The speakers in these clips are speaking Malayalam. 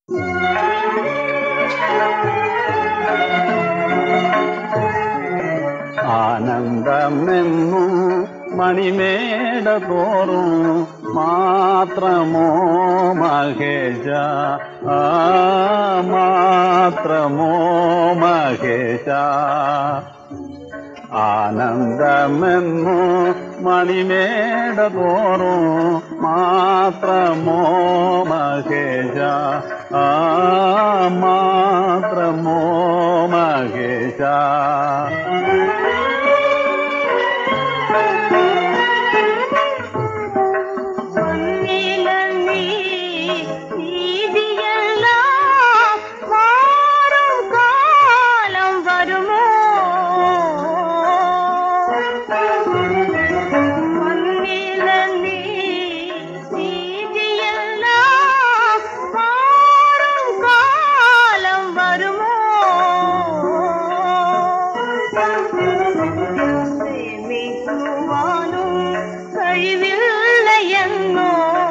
ആനന്ദമെന്നു മണിമേട തോറും മാത്രമോ മഹേശ ആ മാത്രമോ മഹേശ ആനന്ദമെന്നു മണിമേട തോറും മാത്രമോ മഹേശ ആ മാത്രമോ മഹേശ പൊന്നില നീ നീതിയെല്ലാം മാറും കാലം വരുമോ പൊന്നില നീ നീതിയെല്ലാം മാറും കാലം വരുമോ പ്രേമിക്കുവാനും കഴിവില്ലയെന്നോ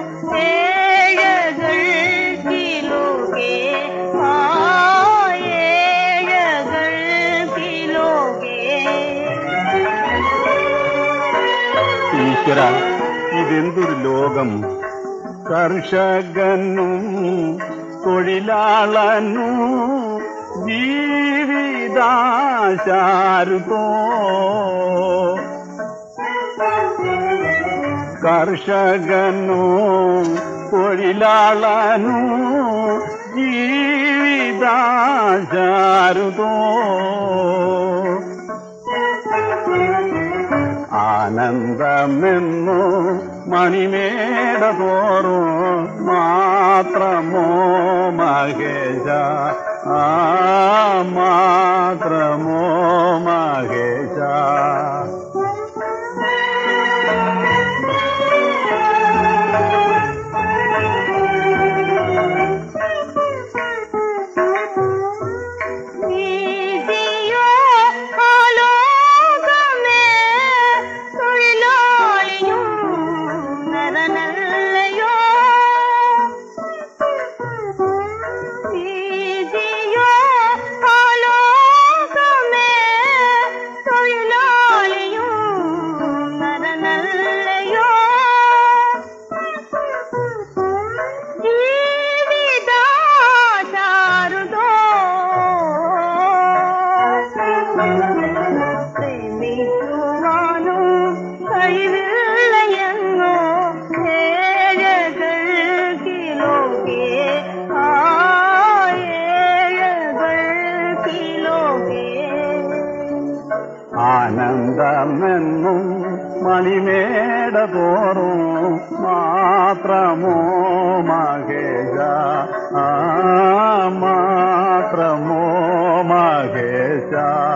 ഏഴകൾക്കിലോകെ ആ ഏഴകൾക്കിലോകെ ഈശ്വര ഇതെന്തൊരു ലോകം കർഷകനും തൊഴിലാളനും ജീവിതാശാരുതോ കർഷകനും തൊഴിലാളനും ജീവിതാശാരുതോ ആനന്ദമെന്നു മണിമേട തോറും മാത്രമോ മഹേശ ആ മാത്രമോ മഹേശ നീതിയോ ആലോകമേ തൊഴിലാളിയും നരനല്ലയോ നീതിയോ ആലോകമേ തൊഴിലാളിയും നരനല്ലയോ ജീവിതാചാരുതോ പ്രേമിക്കുവാനും കഴിവില്ലയെന്നോ ഏഴകൾക്കിലോകെ ആ ഏഴകൾക്കിലോകെ ആനന്ദമെന്നും മണിമേട തോറും മാത്രമോ മഹേശ ആ മാത്രമോ മഹേശ